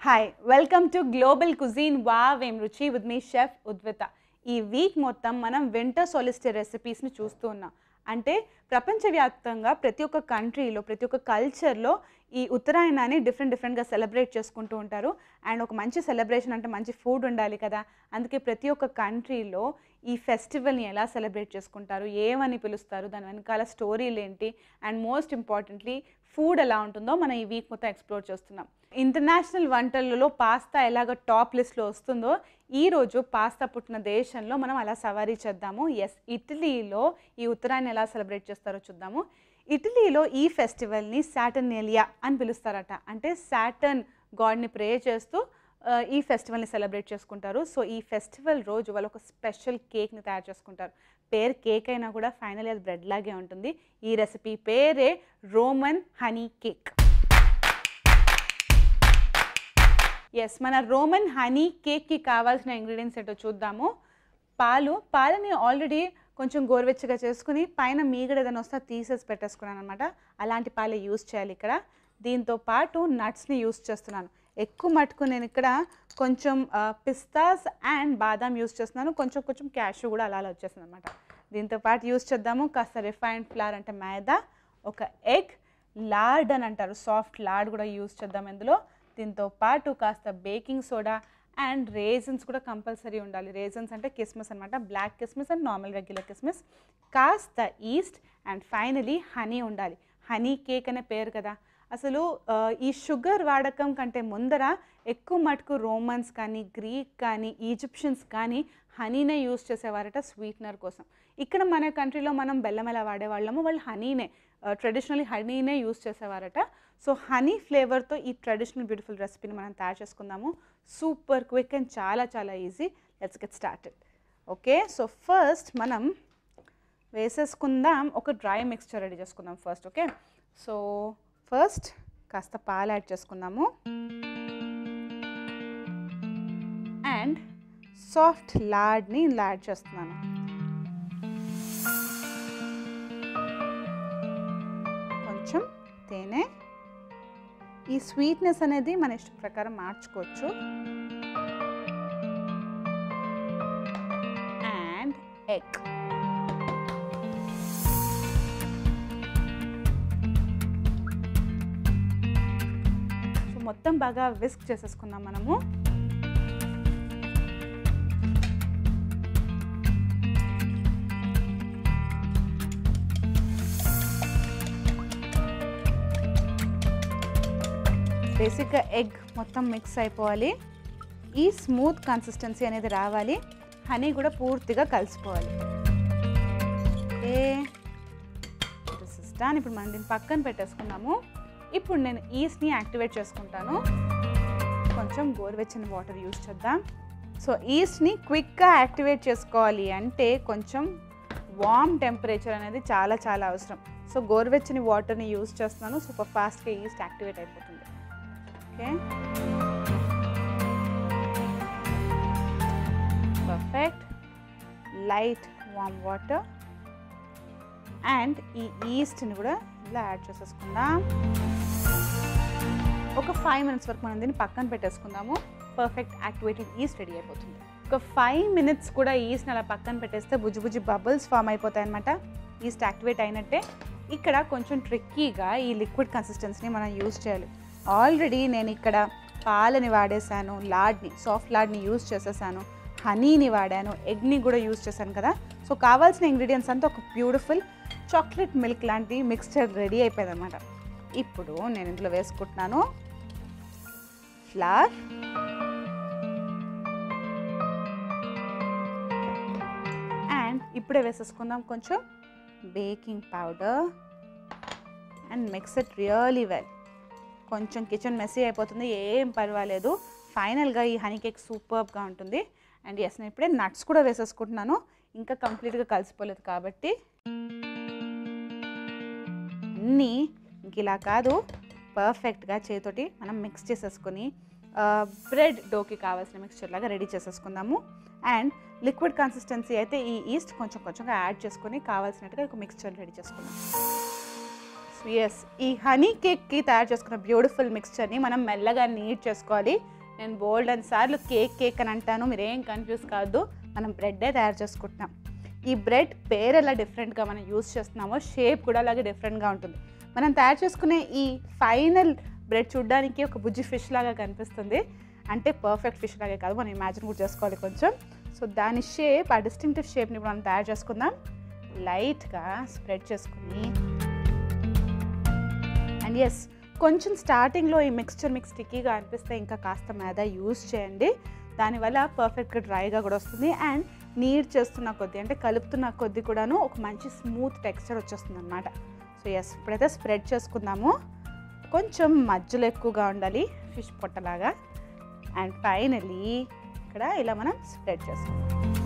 Hi welcome to global cuisine wow ఏం రుచి with me chef ఉద్విత ఈ వీక్ మొత్తం మనం వింటర్ సొలిస్టర్ రెసిపీస్ని చూస్తూ ఉన్నాం అంటే ప్రపంచవ్యాప్తంగా ప్రతి ఒక్క కంట్రీలో ప్రతి ఒక్క కల్చర్లో ఈ ఉత్తరాయణాన్ని డిఫరెంట్ డిఫరెంట్గా సెలబ్రేట్ చేసుకుంటూ ఉంటారు అండ్ ఒక మంచి సెలబ్రేషన్ అంటే మంచి ఫుడ్ ఉండాలి కదా అందుకే ప్రతి ఒక్క కంట్రీలో ఈ ఫెస్టివల్ని ఎలా సెలబ్రేట్ చేసుకుంటారు ఏమని పిలుస్తారు దాని వెనకాల స్టోరీలు ఏంటి అండ్ మోస్ట్ ఇంపార్టెంట్లీ ఫుడ్ ఎలా ఉంటుందో మనం ఈ వీక్ మొత్తం ఎక్స్ప్లోర్ చేస్తున్నాం ఇంటర్నేషనల్ వంటలలో పాస్తా ఎలాగ టాప్ లిస్ట్లో వస్తుందో ఈరోజు పాస్తా పుట్టిన దేశంలో మనం అలా సవారీ చేద్దాము ఎస్ ఇటలీలో ఈ ఉత్తరాయణ ఎలా సెలబ్రేట్ చేస్తారో చూద్దాము ఇటలీలో ఈ ఫెస్టివల్ని సాటర్నేలియా అని పిలుస్తారట అంటే సాటర్న్ గాడ్ని ప్రే చేస్తూ ఆ, ఈ ఫెస్టివల్ని సెలబ్రేట్ చేసుకుంటారు సో ఈ ఫెస్టివల్ రోజు వాళ్ళు ఒక స్పెషల్ కేక్ని తయారు చేసుకుంటారు పేరు కేక్ అయినా కూడా ఫైనల్ అది బ్రెడ్ లాగే ఉంటుంది ఈ రెసిపీ పేరే రోమన్ హనీ కేక్ ఎస్ మన రోమన్ హనీ కేక్కి కావాల్సిన ఇంగ్రీడియంట్స్ ఏంటో చూద్దాము పాలు పాలని ఆల్రెడీ కొంచెం గోరువెచ్చగా చేసుకుని పైన మీగడ ఏదైనా వస్తే అది తీసేసి పెట్టేసుకున్నాను అనమాట అలాంటి పాలే యూస్ చేయాలి ఇక్కడ దీంతో పాటు నట్స్ని యూస్ చేస్తున్నాను ఎక్కువ మటుకు నేను ఇక్కడ కొంచెం పిస్తాస్ అండ్ బాదాం యూస్ చేస్తున్నాను కొంచెం కొంచెం క్యాషు కూడా అలా అలా వచ్చేసింది అనమాట దీంతో పాటు యూస్ చేద్దాము కాస్త రిఫైన్డ్ ఫ్లవర్ అంటే మైదా ఒక ఎగ్ లార్డ్ అని అంటారు సాఫ్ట్ లార్డ్ కూడా యూస్ చేద్దాం ఇందులో దీంతో పాటు కాస్త బేకింగ్ సోడా అండ్ రేజన్స్ కూడా కంపల్సరీ ఉండాలి రేజన్స్ అంటే కిస్మిస్ అనమాట బ్లాక్ కిస్మిస్ అండ్ నార్మల్ రెగ్యులర్ కిస్మిస్ కాస్త ఈస్ట్ అండ్ ఫైనలీ హనీ ఉండాలి హనీ కేక్ అనే పేరు కదా అసలు ఆ, ఈ షుగర్ వాడకం కంటే ముందర ఎక్కువ మటుకు రోమన్స్ కానీ గ్రీక్ కానీ ఈజిప్షియన్స్ కానీ హనీనే యూస్ చేసేవారట స్వీట్నర్ కోసం ఇక్కడ మన కంట్రీలో మనం బెల్లం ఎలా వాడేవాళ్ళము వాళ్ళు హనీనే ట్రెడిషనల్లీ హనీనే యూస్ చేసేవారట సో హనీ ఫ్లేవర్తో ఈ ట్రెడిషనల్ బ్యూటిఫుల్ రెసిపీని మనం తయారు చేసుకుందాము సూపర్ క్విక్ అండ్ చాలా చాలా easy let's get started okay so first మనం వేసేసుకుందాం ఒక డ్రై మిక్స్చర్ రెడీ చేసుకుందాం ఫస్ట్ ఓకే సో ఫస్ట్ కాస్త పాలు యాడ్ చేసుకుందాము అండ్ సాఫ్ట్ లాడ్ని ఇలా యాడ్ చేస్తున్నాను కొంచెం తేనె ఈ స్వీట్నెస్ అనేది మన ఇష్ట ప్రకారం మార్చుకోవచ్చు అండ్ ఎగ్ సో మొత్తం బాగా విస్క్ చేసేసుకుందాం మనము బేసిక్గా ఎగ్ మొత్తం మిక్స్ అయిపోవాలి ఈ స్మూత్ కన్సిస్టెన్సీ అనేది రావాలి హనీ కూడా పూర్తిగా కలిసిపోవాలి ఓకే దిస్ ఇస్ డన్ ఇప్పుడు మనం దీన్ని పక్కన పెట్టేసుకున్నాము ఇప్పుడు నేను ఈస్ట్ని యాక్టివేట్ చేసుకుంటాను కొంచెం గోరువెచ్చని వాటర్ యూస్ చేద్దాం సో ఈస్ట్ని క్విక్గా యాక్టివేట్ చేసుకోవాలి అంటే కొంచెం వామ్ టెంపరేచర్ అనేది చాలా చాలా అవసరం సో గోరువెచ్చని వాటర్ని యూస్ చేస్తున్నాను సూపర్ ఫాస్ట్గా ఈస్ట్ యాక్టివేట్ అయిపోతుంది okay perfect light warm water and ఈ ఈస్ట్ని కూడా ఇలా యాడ్ చేసేసుకుందాం ఒక ఫైవ్ మినిట్స్ వరకు మనం దీన్ని పక్కన పెట్టేసుకుందాము పర్ఫెక్ట్ యాక్టివేటెడ్ ఈస్ట్ రెడీ అయిపోతుంది ఒక ఫైవ్ మినిట్స్ కూడా ఈస్ట్ని అలా పక్కన పెట్టేస్తే బుజ్జి బుజ్జి బబుల్స్ ఫామ్ అయిపోతాయి అనమాట ఈస్ట్ యాక్టివేట్ అయినట్టే ఇక్కడ కొంచెం ట్రిక్కీగా ఈ లిక్విడ్ కన్సిస్టెన్సీని మనం యూజ్ చేయాలి ఆల్రెడీ నేను ఇక్కడ పాలని వాడేసాను లాడ్ని సాఫ్ట్ లాడ్ని యూజ్ చేసేసాను హనీని వాడాను ఎగ్ని కూడా యూజ్ చేశాను కదా సో కావాల్సిన ఇంగ్రీడియంట్స్ అంతా ఒక బ్యూటిఫుల్ చాక్లెట్ మిల్క్ లాంటి మిక్స్చర్ రెడీ అయిపోయింది అనమాట ఇప్పుడు నేను ఇందులో వేసుకుంటున్నాను ఫ్లవర్ అండ్ ఇప్పుడే వేసేసుకుందాం కొంచెం baking powder and mix it really well కొంచెం కిచెన్ మెస్సీ అయిపోతుంది ఏం పర్వాలేదు ఫైనల్గా ఈ హనీ కేక్ సూపర్గా ఉంటుంది అండ్ ఎస్ నేను ఇప్పుడే నట్స్ కూడా వేసేసుకుంటున్నాను ఇంకా కంప్లీట్గా కలిసిపోలేదు కాబట్టి అన్నీ ఇంక ఇలా కాదు పర్ఫెక్ట్గా చేతోటి మనం మిక్స్ చేసేసుకొని బ్రెడ్ డోకి కావాల్సిన మిక్స్చర్ లాగా రెడీ చేసేసుకుందాము అండ్ లిక్విడ్ కన్సిస్టెన్సీ అయితే ఈ ఈస్ట్ కొంచెం కొంచెంగా యాడ్ చేసుకొని కావాల్సినట్టుగా ఒక మిక్స్చర్ రెడీ చేసుకుందాం ఎస్ ఈ హనీ కేక్కి తయారు చేసుకున్న బ్యూటిఫుల్ మిక్స్చర్ని మనం మెల్లగా నీట్ చేసుకోవాలి నేను బోల్డ్ అని సార్లు కేక్ కేక్ అని అంటాను మీరు ఏం కన్ఫ్యూజ్ కావద్దు మనం బ్రెడ్డే తయారు చేసుకుంటున్నాం ఈ బ్రెడ్ పేరు ఎలా డిఫరెంట్గా మనం యూస్ చేస్తున్నామో షేప్ కూడా అలాగే డిఫరెంట్గా ఉంటుంది మనం తయారు చేసుకునే ఈ ఫైనల్ బ్రెడ్ చూడడానికి ఒక బుజ్జి ఫిష్ లాగా కనిపిస్తుంది అంటే పర్ఫెక్ట్ ఫిష్ లాగే కాదు మనం ఇమాజిన్ కూడా చేసుకోవాలి కొంచెం సో దాని షేప్ ఆ డిస్టింక్టివ్ షేప్ని మనం తయారు చేసుకుందాం లైట్గా స్ప్రెడ్ చేసుకుని అండ్ ఎస్ కొంచెం స్టార్టింగ్లో ఈ మిక్స్చర్ మీకు స్టిక్కీగా అనిపిస్తే ఇంకా కాస్త మైదా యూజ్ చేయండి దానివల్ల పర్ఫెక్ట్గా డ్రైగా కూడా వస్తుంది అండ్ నీడ్ చేస్తున్న కొద్దీ అంటే కలుపుతున్న కొద్దీ కూడాను ఒక మంచి స్మూత్ టెక్స్చర్ వచ్చేస్తుంది అనమాట సో ఎస్ ఇప్పుడైతే స్ప్రెడ్ చేసుకుందాము కొంచెం మధ్యలో ఎక్కువగా ఉండాలి ఫిష్ పొట్టలాగా అండ్ ఫైనలీ ఇక్కడ ఇలా మనం స్ప్రెడ్ చేసుకుందాం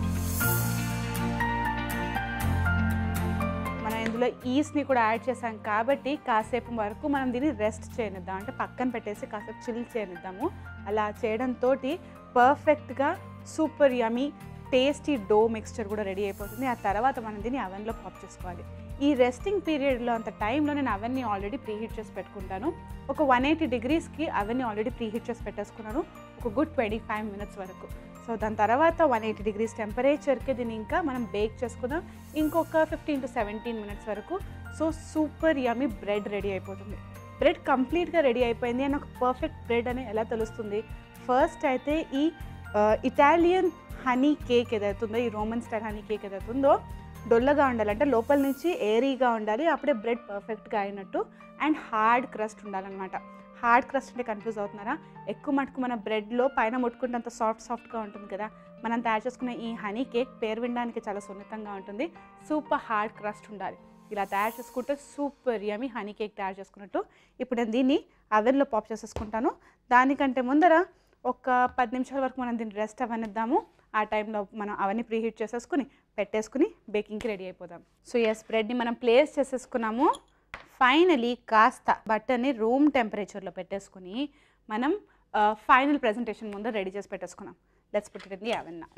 మనం ఇందులో ఈస్ని కూడా యాడ్ చేసాం కాబట్టి కాసేపు వరకు మనం దీన్ని రెస్ట్ చేయనిద్దాం అంటే పక్కన పెట్టేసి కాసేపు చిల్ చేయనిద్దాము అలా చేయడంతో పర్ఫెక్ట్గా super yummy tasty dough mixture కూడా రెడీ అయిపోతుంది ఆ తర్వాత మనం దీన్ని అవెన్లో పాప్ చేసుకోవాలి ఈ రెస్టింగ్ పీరియడ్లో అంత టైంలో నేను అవెన్ని ఆల్రెడీ ప్రీహీట్ చేసి పెట్టుకుంటాను ఒక వన్ ఎయిటీ డిగ్రీస్కి అవెన్ని ఆల్రెడీ ప్రీహీట్ చేసి పెట్టేసుకున్నాను ఒక గుడ్ ట్వంటీ ఫైవ్ మినిట్స్ వరకు సో దాని తర్వాత వన్ ఎయిటీ డిగ్రీస్ టెంపరేచర్కి దీన్ని ఇంకా మనం బేక్ చేసుకుందాం ఇంకొక ఫిఫ్టీన్ టు సెవెంటీన్ మినిట్స్ వరకు so super yummy bread ready అయిపోతుంది బ్రెడ్ కంప్లీట్గా రెడీ అయిపోయింది అని ఒక పర్ఫెక్ట్ బ్రెడ్ అని ఎలా తెలుస్తుంది ఫస్ట్ అయితే ఈ ఇటాలియన్ హనీ కేక్ ఏదైతుందో ఈ రోమన్ స్టైల్ హనీ కేక్ ఏదైతుందో డొల్లగా ఉండాలి అంటే లోపల నుంచి ఏరీగా ఉండాలి అప్పుడే బ్రెడ్ పర్ఫెక్ట్గా అయినట్టు అండ్ హార్డ్ క్రస్ట్ ఉండాలన్నమాట హార్డ్ క్రస్ట్ అంటే కన్ఫ్యూజ్ అవుతున్నారా ఎక్కువ మటుకు మన బ్రెడ్లో పైన ముట్టుకుంటే అంత సాఫ్ట్ సాఫ్ట్గా ఉంటుంది కదా మనం తయారు చేసుకునే ఈ హనీ కేక్ పేరు వినడానికి చాలా సున్నితంగా ఉంటుంది సూపర్ హార్డ్ క్రస్ట్ ఉండాలి ఇలా తయారు చేసుకుంటే సూపర్ యమీ హనీ కేక్ తయారు చేసుకున్నట్టు ఇప్పుడు నేను దీన్ని అవెన్లో పాప్ చేసేసుకుంటాను దానికంటే ముందర ఒక పది నిమిషాల వరకు మనం దీన్ని రెస్ట్ అవనిద్దాము ఆ టైంలో మనం అవన్నీ ప్రీహీట్ చేసేసుకుని పెట్టేసుకుని బేకింగ్కి రెడీ అయిపోదాం సో ఎస్ బ్రెడ్ని మనం ప్లేస్ చేసేసుకున్నాము ఫైనలీ కాస్త బట్టర్ని రూమ్ టెంపరేచర్లో పెట్టేసుకుని మనం ఫైనల్ ప్రెజెంటేషన్ ముందు రెడీ చేసి పెట్టేసుకున్నాం let's put it in the oven నా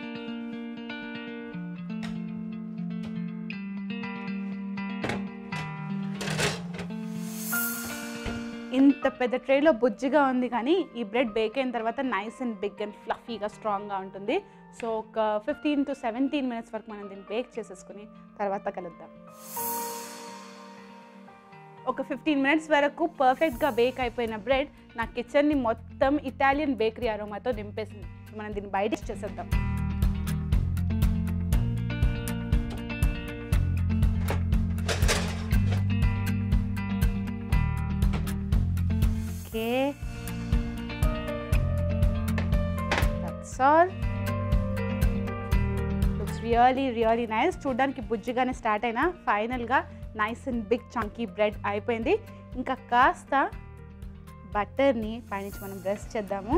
ఇంత పెద్ద ట్రేలో బుజ్జిగా ఉంది కానీ ఈ బ్రెడ్ బేక్ అయిన తర్వాత నైస్ అండ్ బిగ్ అండ్ ఫ్లఫీగా స్ట్రాంగ్గా ఉంటుంది సో ఒక ఫిఫ్టీన్ టు సెవెంటీన్ మినిట్స్ వరకు మనం దీన్ని బేక్ చేసేసుకుని తర్వాత కలుద్దాం ఒక ఫిఫ్టీన్ మినిట్స్ వరకు పర్ఫెక్ట్గా బేక్ అయిపోయిన బ్రెడ్ నా కిచెన్ని మొత్తం ఇటాలియన్ బేకరీ అరోమాతో నింపేసింది మనం దీన్ని బయట చేసేద్దాం okay that's all looks really really nice చూడడానికి బుజ్జిగానే స్టార్ట్ అయినా ఫైనల్గా nice and big chunky bread అయిపోయింది ఇంకా కాస్త బటర్ని పైనుంచి మనం బ్రష్ చేద్దాము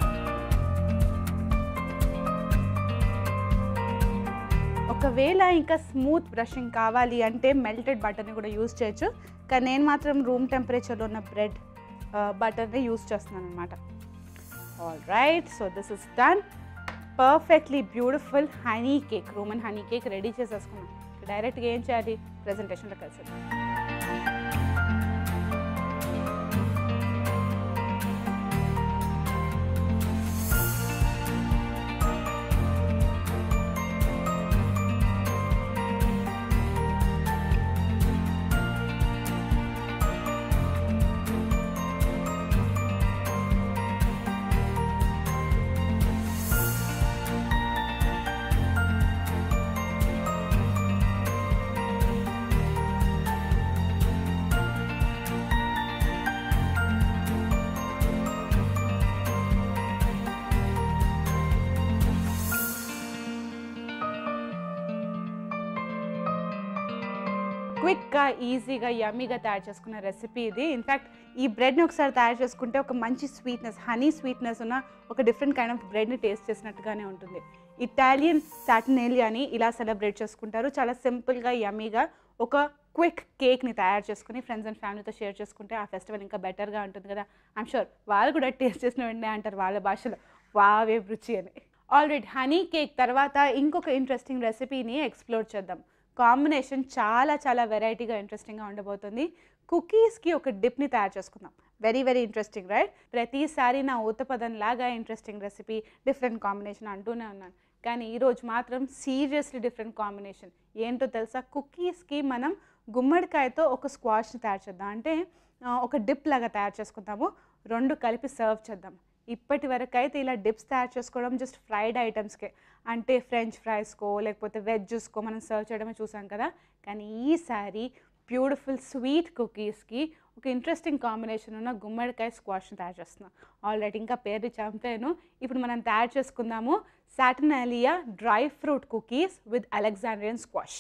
ఒకవేళ ఇంకా స్మూత్ బ్రషింగ్ కావాలి అంటే మెల్టెడ్ బటర్ని కూడా యూస్ చేయొచ్చు కానీ నేను మాత్రం రూమ్ టెంపరేచర్లో ఉన్న బ్రెడ్ బటర్ని యూస్ చేస్తున్నాను అనమాట all right so this is done perfectly beautiful honey cake Roman honey cake ready చేసేసుకున్నాం డైరెక్ట్గా ఏం చేయాలి ప్రజెంటేషన్లో కలిసి క్విక్గా ఈజీగా యమ్మీగా తయారు చేసుకున్న రెసిపీ ఇది ఇన్ఫ్యాక్ట్ ఈ బ్రెడ్ని ఒకసారి తయారు చేసుకుంటే ఒక మంచి స్వీట్నెస్ హనీ స్వీట్నెస్ ఉన్న ఒక డిఫరెంట్ కైండ్ ఆఫ్ బ్రెడ్ని టేస్ట్ చేసినట్టుగానే ఉంటుంది ఇటాలియన్ సాటినేలియాని ఇలా సెలబ్రేట్ చేసుకుంటారు చాలా సింపుల్గా యమ్మీగా ఒక క్విక్ కేక్ని తయారు చేసుకుని ఫ్రెండ్స్ అండ్ ఫ్యామిలీతో షేర్ చేసుకుంటే ఆ ఫెస్టివల్ ఇంకా బెటర్గా ఉంటుంది కదా ఐమ్ షూర్ వాళ్ళు కూడా టేస్ట్ చేసిన వెంటనే అంటారు వాళ్ళ భాషలో వావే రుచి అని ఆల్రెడీ హనీ కేక్ తర్వాత ఇంకొక ఇంట్రెస్టింగ్ రెసిపీని ఎక్స్ప్లోర్ చేద్దాం కాంబినేషన్ చాలా చాలా వెరైటీగా ఇంట్రెస్టింగ్గా ఉండబోతుంది కుకీస్కి ఒక డిప్ని తయారు చేసుకుందాం వెరీ వెరీ ఇంట్రెస్టింగ్ రైట్ ప్రతిసారి నా ఊతపదం లాగా ఇంట్రెస్టింగ్ రెసిపీ డిఫరెంట్ కాంబినేషన్ అంటూనే ఉన్నాను కానీ ఈరోజు మాత్రం సీరియస్లీ డిఫరెంట్ కాంబినేషన్ ఏంటో తెలుసా కుకీస్కి మనం గుమ్మడికాయతో ఒక స్క్వాష్ని తయారు చేద్దాం అంటే ఆ, ఒక డిప్ లాగా తయారు చేసుకుందాము రెండు కలిపి సర్వ్ చేద్దాం ఇప్పటి వరకు అయితే ఇలా డిప్స్ తయారు చేసుకోవడం జస్ట్ ఫ్రైడ్ ఐటమ్స్కే అంటే ఫ్రెంచ్ ఫ్రైస్కో లేకపోతే వెజ్జెస్కో మనం సర్వ్ చేయడమే చూసాం కదా కానీ ఈసారి బ్యూటిఫుల్ స్వీట్ కుకీస్కి ఒక ఇంట్రెస్టింగ్ కాంబినేషన్ ఉన్న గుమ్మడికాయ స్క్వాష్ని తయారు చేస్తున్నాం ఆల్రెడీ ఇంకా పేరు చంపాను ఇప్పుడు మనం తయారు చేసుకుందాము Saturnalia dry fruit cookies with Alexandrian squash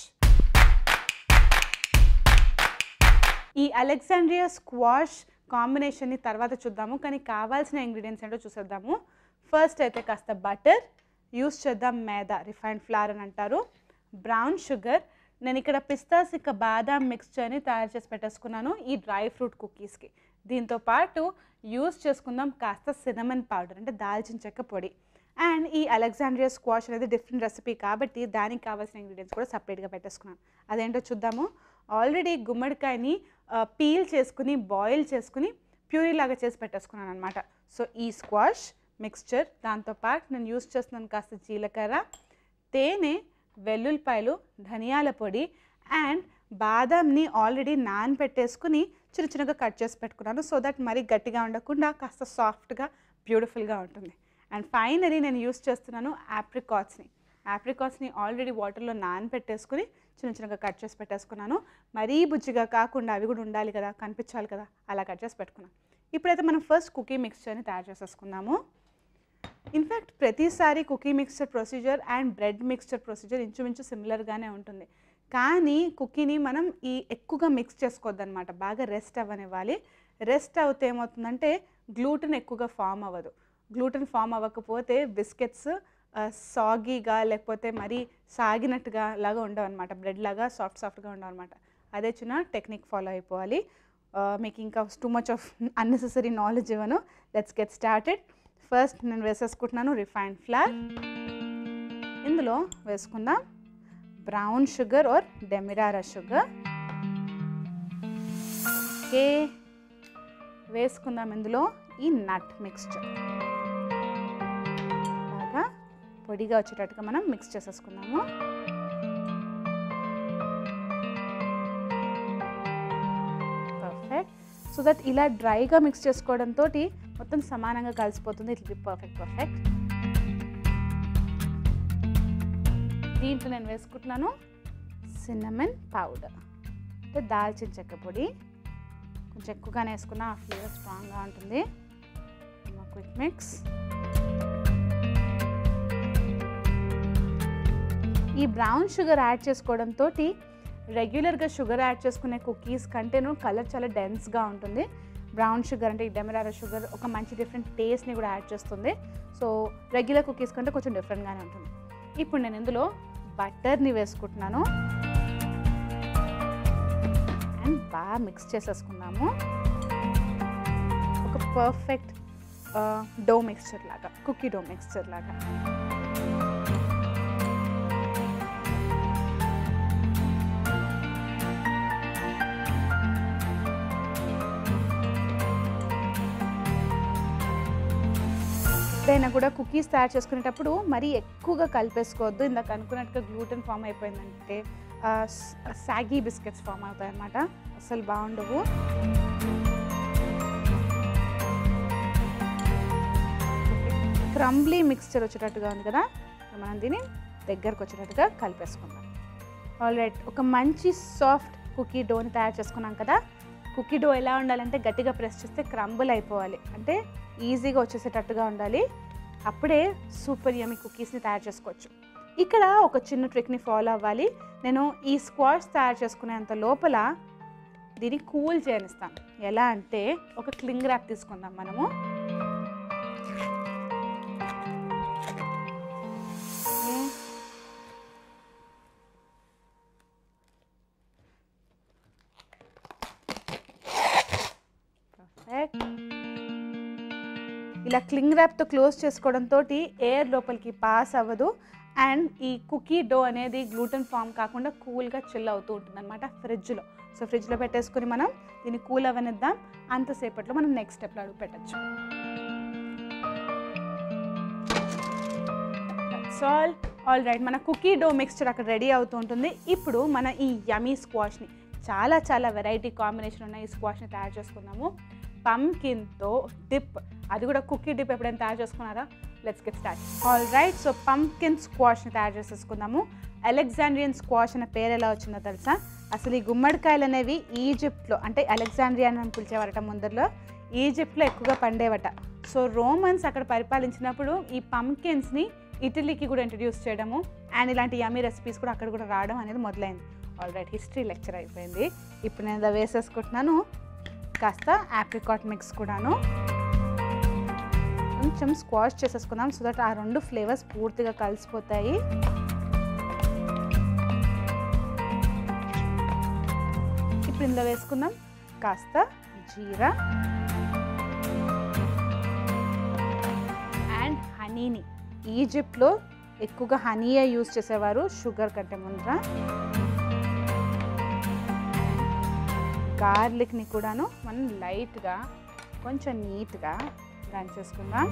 ఈ అలెగ్జాండ్రియా స్క్వాష్ కాంబినేషన్ని తర్వాత చూద్దాము కానీ కావాల్సిన ఇంగ్రీడియంట్స్ ఏంటో చూసేద్దాము ఫస్ట్ అయితే కాస్త బటర్ యూస్ చేద్దాం మేదా రిఫైన్డ్ ఫ్లవర్ అని అంటారు బ్రౌన్ షుగర్ నేను ఇక్కడ పిస్తాస్ ఇక బాదాం మిక్స్చర్ని తయారు చేసి పెట్టేసుకున్నాను ఈ డ్రై ఫ్రూట్ కుకీస్కి దీంతో పాటు యూస్ చేసుకుందాం కాస్త సినమన్ పౌడర్ అంటే దాల్చిన చెక్క పొడి అండ్ ఈ అలెగ్జాండ్రియా స్క్వాష్ అనేది డిఫరెంట్ రెసిపీ కాబట్టి దానికి కావాల్సిన ఇంగ్రీడియంట్స్ కూడా సపరేట్గా పెట్టేసుకున్నాను అదేంటో చూద్దాము ఆల్రెడీ గుమ్మడికాయని పీల్ చేసుకుని బాయిల్ చేసుకుని ప్యూరీ లాగా చేసి పెట్టేసుకున్నాను అనమాట సో ఈ స్క్వాష్ మిక్స్చర్ దాంతోపాటు నేను యూస్ చేస్తున్నాను కాస్త జీలకర్ర తేనె వెల్లుల్లిపాయలు ధనియాల పొడి అండ్ బాదాంని ఆల్రెడీ నానబెట్టేసుకుని చిన్న చిన్నగా కట్ చేసి పెట్టుకున్నాను సో దట్ మరీ గట్టిగా ఉండకుండా కాస్త సాఫ్ట్గా బ్యూటిఫుల్గా ఉంటుంది అండ్ ఫైనలీ నేను యూస్ చేస్తున్నాను ఆప్రికాట్స్ని ఆప్రికాట్స్ని ఆల్రెడీ వాటర్లో నానబెట్టేసుకుని చిన్న చిన్నగా కట్ చేసి పెట్టేసుకున్నాను మరీ బుజ్జిగా కాకుండా అవి కూడా ఉండాలి కదా కనిపించాలి కదా అలా కట్ చేసి పెట్టుకున్నాను ఇప్పుడైతే మనం ఫస్ట్ కుకీ మిక్స్చర్ని తయారు చేసేసుకుందాము ఇన్ఫ్యాక్ట్ ప్రతిసారి cookie mixture procedure and bread mixture procedure ఇంచుమించు సిమిలర్గానే ఉంటుంది కానీ కుకీని మనం ఈ ఎక్కువగా మిక్స్ చేసుకోవద్దనమాట బాగా రెస్ట్ అవ్వనివ్వాలి రెస్ట్ అవుతే ఏమవుతుందంటే గ్లూటెన్ ఎక్కువగా ఫామ్ అవ్వదు గ్లూటెన్ ఫామ్ అవ్వకపోతే బిస్కెట్స్ సాగీగా లేకపోతే మరీ సాగినట్టుగా లాగా ఉండవు అనమాట బ్రెడ్ లాగా సాఫ్ట్ సాఫ్ట్గా ఉండవు అనమాట అదే చిన్న టెక్నిక్ ఫాలో అయిపోవాలి మీకు ఇంకా too much of unnecessary knowledge ఇవ్వను లెట్స్ గెట్ స్టార్టెడ్ ఫస్ట్ నేను వేసేసుకుంటున్నాను రిఫైన్డ్ ఫ్లవర్ ఇందులో వేసుకుందాం brown sugar or demerara sugar okay వేసుకుందాం ఇందులో ఈ నట్ మిక్స్చర్ బాగా పొడిగా వచ్చేటట్టుగా మనం మిక్స్ చేసేసుకుందాము పర్ఫెక్ట్ సో దట్ ఇలా డ్రైగా మిక్స్ చేసుకోవడంతో మొత్తం సమానంగా కలిసిపోతుంది ఇట్ బి పర్ఫెక్ట్ పర్ఫెక్ట్ దీంట్లో నేను వేసుకుంటున్నాను సిన్నమన్ పౌడర్ అంటే దాల్చిన చెక్క పొడి కొంచెం ఎక్కువగానే వేసుకున్న ఆ ఫ్లేవర్ స్ట్రాంగ్గా ఉంటుంది క్విక్ మిక్స్ ఈ బ్రౌన్ షుగర్ యాడ్ చేసుకోవడంతో రెగ్యులర్గా షుగర్ యాడ్ చేసుకునే కుకీస్ కంటేను కలర్ చాలా డెన్స్గా ఉంటుంది బ్రౌన్ షుగర్ అంటే ఈ డెమరారా షుగర్ ఒక మంచి డిఫరెంట్ టేస్ట్ని కూడా యాడ్ చేస్తుంది సో రెగ్యులర్ కుకీస్ కంటే కొంచెం డిఫరెంట్గానే ఉంటుంది ఇప్పుడు నేను ఇందులో బటర్ని వేసుకుంటున్నాను అండ్ బాగా మిక్స్ చేసేసుకుందాము ఒక పర్ఫెక్ట్ డో మిక్స్చర్ లాగా కుకీ డో మిక్స్చర్ లాగా ఎప్పుడైనా కూడా కుకీస్ తయారు చేసుకునేటప్పుడు మరీ ఎక్కువగా కలిపేసుకోవద్దు ఇందాక అనుకున్నట్టుగా గ్లూటెన్ ఫామ్ అయిపోయిందంటే సాగీ బిస్కెట్స్ ఫామ్ అవుతాయి అన్నమాట అసలు బాగుండవు క్రంబ్లీ మిక్స్చర్ వచ్చేటట్టుగా ఉంది కదా మనం దీన్ని దగ్గరకు వచ్చేటట్టుగా కలిపేసుకుందాం ఆల్ రైట్ ఒక మంచి సాఫ్ట్ కుకీ డోని తయారు చేసుకున్నాం కదా కుకీ డో ఎలా ఉండాలంటే గట్టిగా ప్రెస్ చేస్తే క్రంబుల్ అయిపోవాలి అంటే ఈజీగా వచ్చేసేటట్టుగా ఉండాలి అప్పుడే సూపర్ యమీ కుకీస్ని తయారు చేసుకోవచ్చు ఇక్కడ ఒక చిన్న ట్రిక్ని ఫాలో అవ్వాలి నేను ఈ స్క్వాష్ తయారు చేసుకునేంత లోపల దీన్ని కూల్ చేయనిస్తాను ఎలా అంటే ఒక క్లింగ్ ర్యాప్ తీసుకుందాం మనము పర్ఫెక్ట్ ఇలా క్లింగ్ ర్యాప్తో క్లోజ్ చేసుకోవడంతో ఎయిర్ లోపలికి పాస్ అవ్వదు అండ్ ఈ కుకీ డో అనేది గ్లూటెన్ ఫామ్ కాకుండా కూల్గా చిల్ అవుతూ ఉంటుంది అనమాట ఫ్రిడ్జ్లో సో ఫ్రిడ్జ్లో పెట్టేసుకుని మనం దీన్ని కూల్ అవనిద్దాం అంతసేపట్లో మనం నెక్స్ట్ స్టెప్లో అడుగు పెట్టచ్చు దట్స్ ఆల్ ఆల్ రైట్ మన కుకీ డో మిక్స్చర్ అక్కడ రెడీ అవుతూ ఉంటుంది ఇప్పుడు మన ఈ యమీ స్క్వాష్ని చాలా చాలా వెరైటీ కాంబినేషన్ ఉన్న ఈ స్క్వాష్ని తయారు చేసుకుందాము పంకిన్తో డిప్ అది కూడా కుకీ డిప్ ఎప్పుడైనా తయారు చేసుకున్నారా let's get start all right so pumpkin స్క్వాష్ని తయారు చేసేసుకుందాము అలెగ్జాండ్రియన్ స్క్వాష్ అనే పేరు ఎలా వచ్చిందో తెలుసా అసలు ఈ గుమ్మడికాయలు అనేవి ఈజిప్ట్లో అంటే అలెగ్జాండ్రియా అని పిలిచేవారట ముందరలో ఈజిప్ట్లో ఎక్కువగా పండేవట సో రోమన్స్ అక్కడ పరిపాలించినప్పుడు ఈ పంకిన్స్ని ఇటలీకి కూడా ఇంట్రడ్యూస్ చేయడము అండ్ ఇలాంటి యమీ రెసిపీస్ కూడా అక్కడ కూడా రావడం అనేది మొదలైంది ఆల్ రైట్ హిస్టరీ లెక్చర్ అయిపోయింది ఇప్పుడు నేను ఇలా వేసేసుకుంటున్నాను కాస్త ఆప్రికాట్ మిక్స్ కూడాను కొంచెం స్క్వాష్ చేసేసుకుందాం సో దట్ ఆ రెండు ఫ్లేవర్స్ పూర్తిగా కలిసిపోతాయి ఇప్పుడు ఇందులో వేసుకుందాం కాస్త జీరా అండ్ హనీని ఈజిప్ట్లో ఎక్కువగా హనీయే యూజ్ చేసేవారు షుగర్ కంటే ముందర గార్లిక్ని కూడాను మనం లైట్గా కొంచెం నీట్గా దంచేసుకుందాం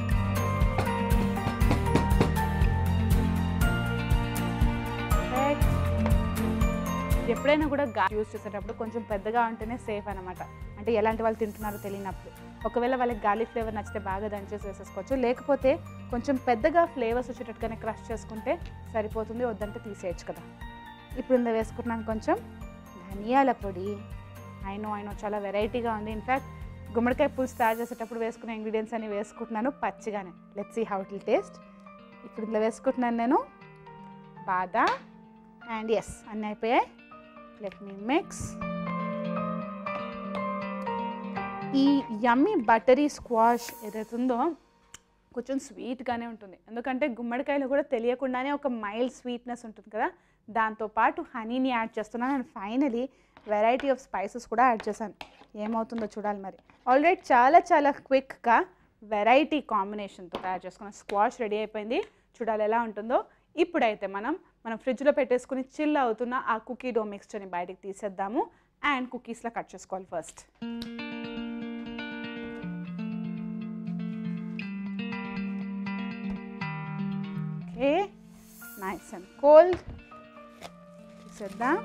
Perfect. ఎప్పుడైనా కూడా గా యూజ్ చేసేటప్పుడు కొంచెం పెద్దగా ఉంటేనే సేఫ్ అనమాట అంటే ఎలాంటి వాళ్ళు తింటున్నారో తెలియనప్పుడు ఒకవేళ వాళ్ళకి గార్లిక్ ఫ్లేవర్ నచ్చితే బాగా దంచేసి వేసేసుకోవచ్చు లేకపోతే కొంచెం పెద్దగా ఫ్లేవర్స్ వచ్చేటట్టుగానే క్రష్ చేసుకుంటే సరిపోతుంది వద్దంటే తీసేయచ్చు కదా ఇప్పుడు ఇందులో వేసుకుంటున్నాను కొంచెం ధనియాల పొడి అయినో అయినో చాలా వెరైటీగా ఉంది ఇన్ఫ్యాక్ట్ గుమ్మడికాయ పులుసు తయారు చేసేటప్పుడు వేసుకునే ఇంగ్రీడియంట్స్ అన్ని వేసుకుంటున్నాను పచ్చిగానే let see how it taste ఇప్పుడు ఇందులో వేసుకుంటున్నాను నేను బాదా అండ్ ఎస్ అన్నీ అయిపోయాయి లెట్ మీ మిక్స్ ఈ యమ్మీ బటరీ స్క్వాష్ ఏదైతే ఉందో కొంచెం స్వీట్గానే ఉంటుంది ఎందుకంటే గుమ్మడికాయలో కూడా తెలియకుండానే ఒక మైల్డ్ స్వీట్నెస్ ఉంటుంది కదా దాంతోపాటు హనీని యాడ్ చేస్తున్నాను and finally variety of spices కూడా యాడ్ చేశాను ఏమవుతుందో చూడాలి మరి ఆల్రెడీ చాలా చాలా క్విక్గా వెరైటీ కాంబినేషన్తో తయారు చేసుకున్న స్క్వాష్ రెడీ అయిపోయింది చూడాలి ఎలా ఉంటుందో ఇప్పుడైతే మనం మనం ఫ్రిడ్జ్లో పెట్టేసుకుని చిల్ అవుతున్న ఆ కుకీ డో మిక్స్చర్ని బయటికి తీసేద్దాము అండ్ కుకీస్లో కట్ చేసుకోవాలి first okay nice and cold తీసేద్దాం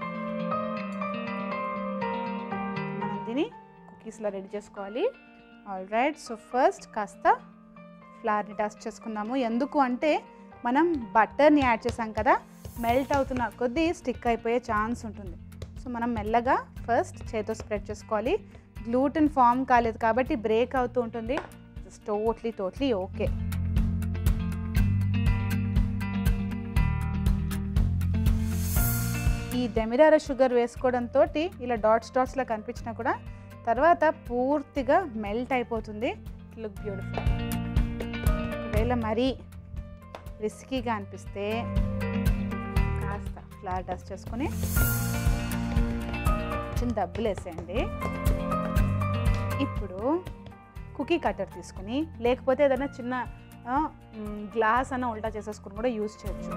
మనం దీన్ని కుకీస్లో రెడీ చేసుకోవాలి ఆల్ రైట్ సో ఫస్ట్ కాస్త ఫ్లవర్ని టస్ట్ చేసుకుందాము ఎందుకు అంటే మనం బటర్ని యాడ్ చేసాం కదా మెల్ట్ అవుతున్న కొద్దీ స్టిక్ అయిపోయే ఛాన్స్ ఉంటుంది సో మనం మెల్లగా ఫస్ట్ చేతితో స్ప్రెడ్ చేసుకోవాలి గ్లూటెన్ ఫామ్ కాలేదు కాబట్టి బ్రేక్ అవుతూ ఉంటుంది టోట్లీ టోట్లీ ఓకే ఈ డెమిరారా షుగర్ వేసుకోవడంతో ఇలా డాట్స్ డాట్స్లా కనిపించినా కూడా తర్వాత పూర్తిగా మెల్ట్ అయిపోతుంది లుక్ బ్యూటిఫుల్ ఒకవేళ మరీ రిస్కీగా అనిపిస్తే కాస్త ఫ్లవర్ డస్ట్ చేసుకొని చిన్న డబ్బులు వేసేయండి ఇప్పుడు కుకీ కట్టర్ తీసుకుని లేకపోతే ఏదైనా చిన్న గ్లాస్ అన్న ఉల్టా చేసేసుకుని కూడా యూజ్ చేయొచ్చు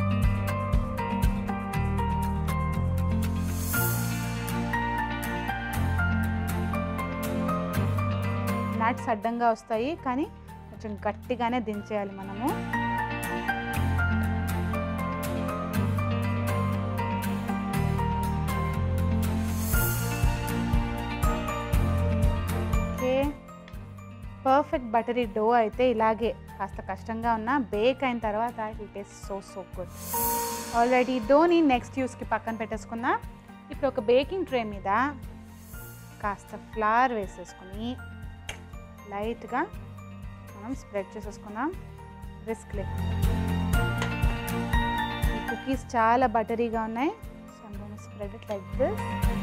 నట్స్ అడ్డంగా వస్తాయి కానీ కొంచెం గట్టిగానే దించేయాలి మనము ఓకే పర్ఫెక్ట్ బటరీ డో అయితే ఇలాగే కాస్త కష్టంగా ఉన్న బేక్ అయిన తర్వాత it taste so so good already డోని నెక్స్ట్ యూస్కి పక్కన పెట్టేసుకుందాం ఇప్పుడు ఒక బేకింగ్ ట్రే మీద కాస్త ఫ్లవర్ వేసేసుకుని లైట్గా మనం స్ప్రెడ్ చేసేసుకుందాం రిస్క్ లేకుండా ఈ కుకీస్ చాలా బటరీగా ఉన్నాయి సో అందులో spread it like this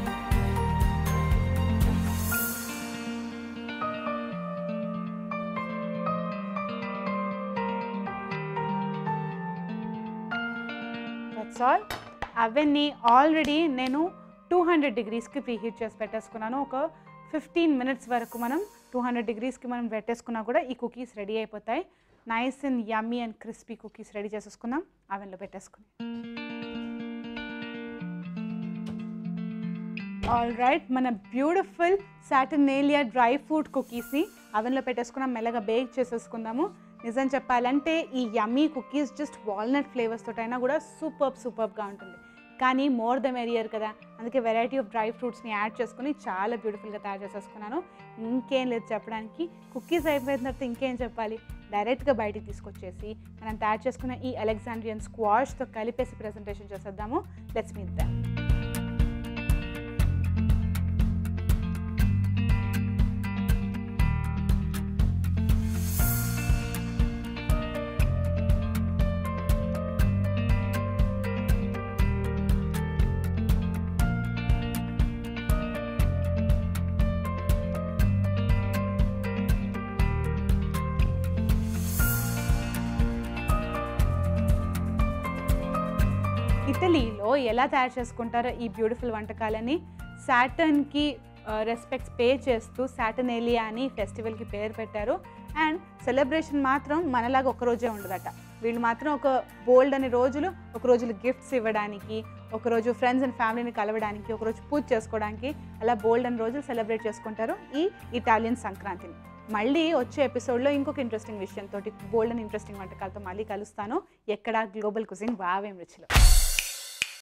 that's all అవన్నీ ఆల్రెడీ నేను టూ హండ్రెడ్ డిగ్రీస్కి ప్రీ హీట్ చేసి పెట్టేసుకున్నాను ఒక ఫిఫ్టీన్ మినిట్స్ వరకు మనం టూ హండ్రెడ్ డిగ్రీస్కి మనం పెట్టేసుకున్నా కూడా ఈ కుకీస్ రెడీ అయిపోతాయి nice and yummy and crispy cookies ready చేసేసుకుందాం అవెన్లో పెట్టేసుకుని ఆల్ రైట్ మన బ్యూటిఫుల్ సాటర్నేలియా డ్రై ఫ్రూట్ కుకీస్ని అవెన్లో పెట్టేసుకున్నాం మెల్లగా బేక్ చేసేసుకుందాము నిజం చెప్పాలంటే ఈ yummy cookies just walnut flavours తోటైనా కూడా సూపర్ సూపర్గా ఉంటుంది కానీ మోర్ ద మెరియర్ కదా అందుకే వెరైటీ ఆఫ్ డ్రై ఫ్రూట్స్ని యాడ్ చేసుకుని చాలా బ్యూటిఫుల్గా తయారు చేసేసుకున్నాను ఇంకేం లేదు చెప్పడానికి కుకీస్ అయిపోయిన తర్వాత ఇంకేం చెప్పాలి డైరెక్ట్గా బయటికి తీసుకొచ్చేసి మనం తయారు చేసుకున్న ఈ అలెగ్జాండ్రియన్ స్క్వాష్తో కలిపేసి ప్రెజెంటేషన్ చేసేద్దాము లెట్స్ మీట్ దామ్ ఇటలీలో ఎలా తయారు చేసుకుంటారో ఈ బ్యూటిఫుల్ వంటకాలని సాటర్న్కి రెస్పెక్ట్స్ పే చేస్తూ సాటర్నేలియా అని ఫెస్టివల్కి పేరు పెట్టారు అండ్ సెలబ్రేషన్ మాత్రం మనలాగా ఒక రోజే ఉండదట వీళ్ళు మాత్రం ఒక బోల్డ్ అనే రోజులు ఒక రోజులు గిఫ్ట్స్ ఇవ్వడానికి ఒకరోజు ఫ్రెండ్స్ అండ్ ఫ్యామిలీని కలవడానికి ఒకరోజు పూజ చేసుకోవడానికి అలా బోల్డ్ అని రోజులు సెలబ్రేట్ చేసుకుంటారు ఈ ఇటాలియన్ సంక్రాంతిని మళ్ళీ వచ్చే ఎపిసోడ్లో ఇంకొక ఇంట్రెస్టింగ్ విషయంతో బోల్డ్ అండ్ ఇంట్రెస్టింగ్ వంటకాలతో మళ్ళీ కలుస్తాను ఎక్కడ గ్లోబల్ కుజిన్ వావేం రుచిలో